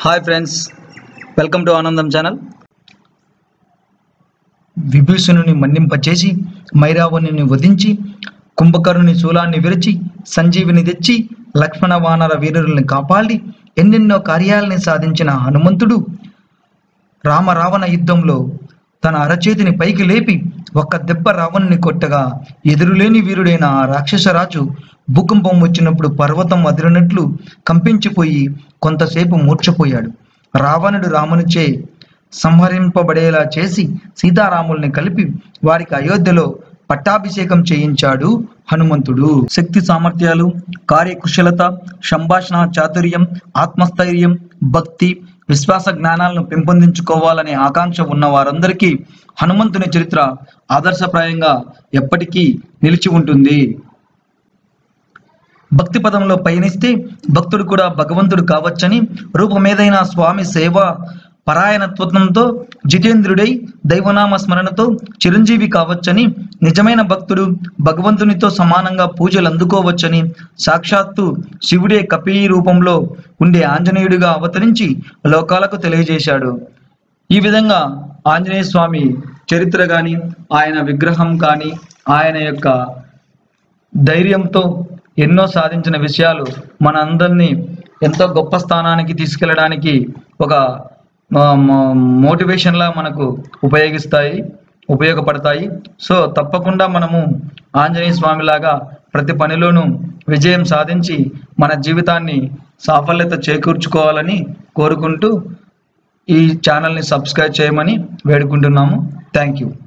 hi friends welcome to Anandam channel విభీషణుని మన్నింపచేసి మైరావణుని వధించి కుంభకర్ణుని శూలాన్ని విరిచి సంజీవిని తెచ్చి లక్ష్మణ వానర వీరుల్ని కాపాడి ఎన్నెన్నో కార్యాలని సాధించిన హనుమంతుడు రామ రావణ యుద్ధంలో తన అరచేతిని పైకి లేపి ఒక్క దెబ్బ రావణుని కొట్టగా ఎదురులేని వీరుడైన ఆ రాక్షసరాజు భూకంపం వచ్చినప్పుడు పర్వతం అదిరినట్లు కంపించిపోయి కొంతసేపు మూర్ఛపోయాడు రావణుడు రామునిచే సంహరింపబడేలా చేసి సీతారాముల్ని కలిపి వారికి అయోధ్యలో పట్టాభిషేకం చేయించాడు హనుమంతుడు శక్తి సామర్థ్యాలు కార్యకుశలత సంభాషణ చాతుర్యం ఆత్మస్థైర్యం భక్తి విశ్వాస జ్ఞానాలను పెంపొందించుకోవాలనే ఆకాంక్ష ఉన్న వారందరికీ హనుమంతుని చరిత్ర ఆదర్శప్రాయంగా ఎప్పటికీ నిలిచి ఉంటుంది భక్తి పదంలో పయనిస్తే భక్తుడు కూడా భగవంతుడు కావచ్చని రూపమేదైన స్వామి సేవ పరాయణత్వంతో జితేంద్రుడై దైవనామ స్మరణతో చిరంజీవి కావచ్చని నిజమైన భక్తుడు భగవంతునితో సమానంగా పూజలు అందుకోవచ్చని సాక్షాత్తు శివుడే కపీ రూపంలో ఉండే ఆంజనేయుడిగా అవతరించి లోకాలకు తెలియజేశాడు ఈ విధంగా ఆంజనేయ స్వామి చరిత్ర కానీ ఆయన విగ్రహం కానీ ఆయన యొక్క ధైర్యంతో ఎన్నో సాధించిన విషయాలు మన అందరినీ ఎంతో గొప్ప స్థానానికి తీసుకెళ్ళడానికి ఒక మోటివేషన్లా మనకు ఉపయోగిస్తాయి ఉపయోగపడతాయి సో తప్పకుండా మనము ఆంజనేయ స్వామిలాగా ప్రతి పనిలోనూ విజయం సాధించి మన జీవితాన్ని సాఫల్యత చేకూర్చుకోవాలని కోరుకుంటూ ఈ ఛానల్ని సబ్స్క్రైబ్ చేయమని వేడుకుంటున్నాము థ్యాంక్ యూ